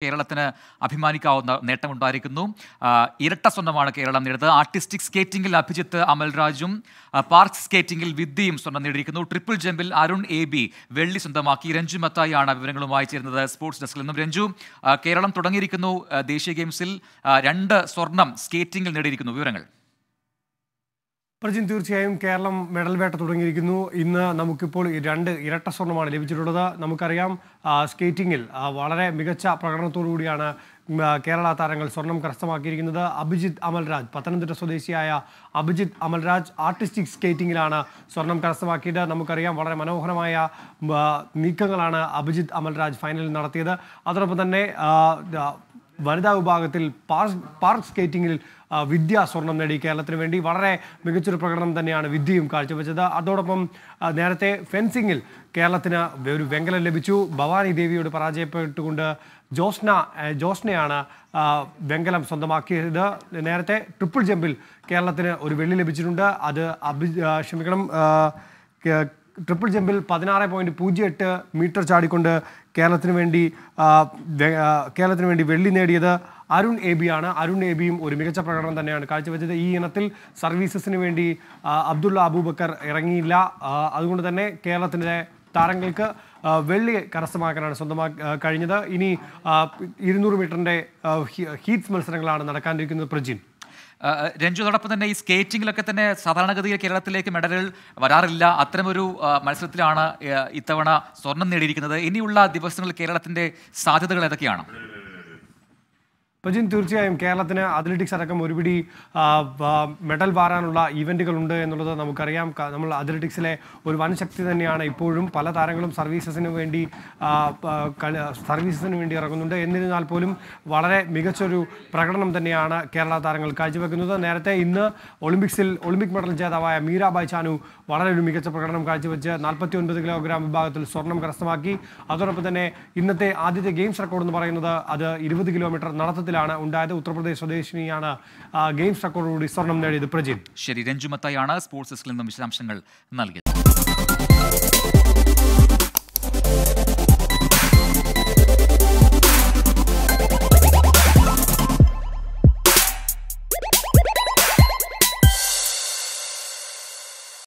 കേരളത്തിന് അഭിമാനിക്കാവുന്ന നേട്ടമുണ്ടായിരിക്കുന്നു ആ, ഇരട്ട സ്വർണ്ണമാണ് കേരളം നേടിയത് ആർട്ടിസ്റ്റിക് സ്കേറ്റിംഗിൽ അഭിജിത്ത് അമൽരാജും ആ, പാർക്ക് സ്കേറ്റിംഗിൽ വിദ്യയും സ്വർണ്ണം നേടിയിരിക്കുന്നു ട്രിപ്പിൾ ജമ്പിൽ അരുൺ എ ബി വെള്ളി സ്വന്തമാക്കി രഞ്ജു മത്തായിയാണ് വിവരങ്ങളുമായി ചേരുന്നത് സ്പോർട്സ് ഡെസ്കിൽ നിന്നും രഞ്ജു ആ, കേരളം തുടങ്ങിയിരിക്കുന്നു ആ, ദേശീയ ഗെയിംസിൽ ആ, രണ്ട് സ്വർണം സ്കേറ്റിംഗിൽ നേടിയിരിക്കുന്നു വിവരങ്ങൾ പ്രജിൻ തീർച്ചയായും കേരളം മെഡൽ വേട്ട തുടങ്ങിയിരിക്കുന്നു ഇന്ന് നമുക്കിപ്പോൾ ഈ രണ്ട് ഇരട്ട സ്വർണ്ണമാണ് ലഭിച്ചിട്ടുള്ളത് നമുക്കറിയാം ആ, സ്കേറ്റിംഗിൽ ആ, വളരെ മികച്ച പ്രകടനത്തോടു കൂടിയാണ് ഉം, ആ, കേരള താരങ്ങൾ സ്വർണം കരസ്ഥമാക്കിയിരിക്കുന്നത് അഭിജിത്ത് അമൽരാജ് പത്തനംതിട്ട സ്വദേശിയായ അഭിജിത്ത് അമൽരാജ് ആർട്ടിസ്റ്റിക് സ്കേറ്റിംഗിലാണ് സ്വർണം കരസ്ഥമാക്കിയത് നമുക്കറിയാം വളരെ മനോഹരമായ ഉം, ആ, നീക്കങ്ങളാണ് അഭിജിത്ത് അമൽരാജ് ഫൈനലിൽ നടത്തിയത് അതോടൊപ്പം തന്നെ ആ, ആ, വനിതാ വിഭാഗത്തിൽ പാർക്ക് പാർക്ക് സ്കേറ്റിംഗിൽ ആ, വിദ്യ സ്വർണം നേടി കേരളത്തിന് വേണ്ടി വളരെ മികച്ചൊരു പ്രകടനം തന്നെയാണ് വിദ്യയും കാഴ്ചവെച്ചത് അതോടൊപ്പം ആ, നേരത്തെ ഫെൻസിങ്ങിൽ കേരളത്തിന് ഒരു വെങ്കലം ലഭിച്ചു ഭവാനി ദേവിയോട് പരാജയപ്പെട്ടുകൊണ്ട് ജോസ്ന ആ, ജോസ്നയാണ് ആ, വെങ്കലം സ്വന്തമാക്കിയത് നേരത്തെ ട്രിപ്പിൾ ജമ്പിൽ കേരളത്തിന് ഒരു വെള്ളി ലഭിച്ചിട്ടുണ്ട് അത് അഭി ആ, ക്ഷമിക്കണം ആ, കേ- ട്രിപ്പിൾ ജമ്പിൽ പതിനാറ് പോയിന്റ് പൂജ്യം എട്ട് മീറ്റർ ചാടിക്കൊണ്ട് കേരളത്തിന് വേണ്ടി ആ, വെ- ആ, കേരളത്തിന് വേണ്ടി വെള്ളി നേടിയത് അരുൺ എ ബി ആണ് അരുൺ എ ബിയും ഒരു മികച്ച പ്രകടനം തന്നെയാണ് കാഴ്ചവെച്ചത് ഈ ഇനത്തിൽ സർവീസസിന് വേണ്ടി ആ, അബ്ദുള്ള അബൂബക്കർ ഇറങ്ങിയില്ല ആ, അതുകൊണ്ട് തന്നെ കേരളത്തിൻ്റെ താരങ്ങൾക്ക് ആ, വെള്ളി കരസ്ഥമാക്കാനാണ് സ്വന്തമാക്കി ആ, കഴിഞ്ഞത് ഇനി ആ, ഇരുന്നൂറ് മീറ്ററിൻ്റെ ആ, ഹീ- ഹീറ്റ്സ് മത്സരങ്ങളാണ് നടക്കാനിരിക്കുന്നത് പ്രജിൻ ആ, രഞ്ജു അതോടൊപ്പം തന്നെ ഈ സ്കേറ്റിംഗിലൊക്കെ തന്നെ സാധാരണഗതിയിൽ കേരളത്തിലേക്ക് മെഡലുകൾ വരാറില്ല അത്തരമൊരു ആ, മത്സരത്തിലാണ് ആ, ഇത്തവണ സ്വർണം നേടിയിരിക്കുന്നത് ഇനിയുള്ള ദിവസങ്ങളിൽ കേരളത്തിന്റെ സാധ്യതകൾ ഏതൊക്കെയാണ് പ്രജിൻ തീർച്ചയായും കേരളത്തിന് അത്ലറ്റിക്സ് അടക്കം ഒരുപിടി ആ, ആ, മെഡൽ വാരാനുള്ള ഈവൻറ്റുകൾ ഉണ്ട് എന്നുള്ളത് നമുക്കറിയാം ക- നമ്മൾ അത്ലറ്റിക്സിലെ ഒരു വൻ ശക്തി തന്നെയാണ് ഇപ്പോഴും പല താരങ്ങളും സർവീസസിന് വേണ്ടി ആ, പ- കളി- സർവീസസിന് വേണ്ടി ഇറങ്ങുന്നുണ്ട് എന്നിരുന്നാൽ പോലും വളരെ മികച്ചൊരു പ്രകടനം തന്നെയാണ് കേരള താരങ്ങൾ കാഴ്ചവെക്കുന്നത് നേരത്തെ ഇന്ന് ഒളിമ്പിക്സിൽ ഒളിമ്പിക് മെഡൽ ജേതാവായ മീരാബായ് ചാനു വളരെ ഒരു മികച്ച പ്രകടനം കാഴ്ചവെച്ച് നാൽപ്പത്തി ഒൻപത് കിലോഗ്രാം വിഭാഗത്തിൽ സ്വർണം കരസ്ഥമാക്കി അതോടൊപ്പം തന്നെ ഇന്നത്തെ ആദ്യത്തെ ഗെയിംസ് റെക്കോർഡ് എന്ന് പറയുന്നത് അത് ഇരുപത് കിലോമീറ്റർ നടത്തത്തിലാണ് ഉണ്ടായത് ഉത്തർപ്രദേശ് സ്വദേശിനിയാണ് ആ, ഗെയിംസ് റെക്കോർഡോടുകൂടി സ്വർണം നേടിയത് പ്രജിൻ ശരി രഞ്ജു മത്തായാണ് സ്പോർട്സ് ഡെസ്കിൽ നിന്നും വിശദാംശങ്ങൾ നൽകിയത്